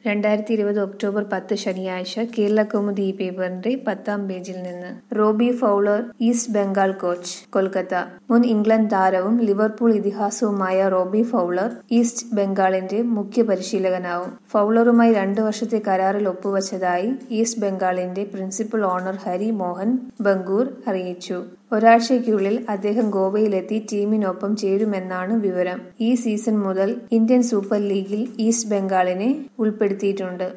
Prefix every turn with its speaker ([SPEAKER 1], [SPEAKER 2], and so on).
[SPEAKER 1] രണ്ടായിരത്തി ഇരുപത് ഒക്ടോബർ പത്ത് ശനിയാഴ്ച കേരളകൗമുദി ഈ പേപ്പറിന്റെ പത്താം പേജിൽ നിന്ന് Robbie Fowler East Bengal coach Kolkata മുൻ ഇംഗ്ലണ്ട് താരവും ലിവർപൂൾ ഇതിഹാസവുമായ റോബി ഫൗളർ ഈസ്റ്റ് ബംഗാളിന്റെ മുഖ്യ പരിശീലകനാവും ഫൗളറുമായി രണ്ടു വർഷത്തെ കരാറിൽ ഒപ്പുവച്ചതായി ഈസ്റ്റ് ബംഗാളിന്റെ പ്രിൻസിപ്പൽ ഓണർ ഹരി മോഹൻ ബംഗൂർ അറിയിച്ചു ഒരാഴ്ചയ്ക്കുള്ളിൽ അദ്ദേഹം ഗോവയിലെത്തി ടീമിനൊപ്പം ചേരുമെന്നാണ് വിവരം ഈ സീസൺ മുതൽ ഇന്ത്യൻ സൂപ്പർ ലീഗിൽ ഈസ്റ്റ് ബംഗാളിനെ ഉൾപ്പെടുത്തിയിട്ടുണ്ട്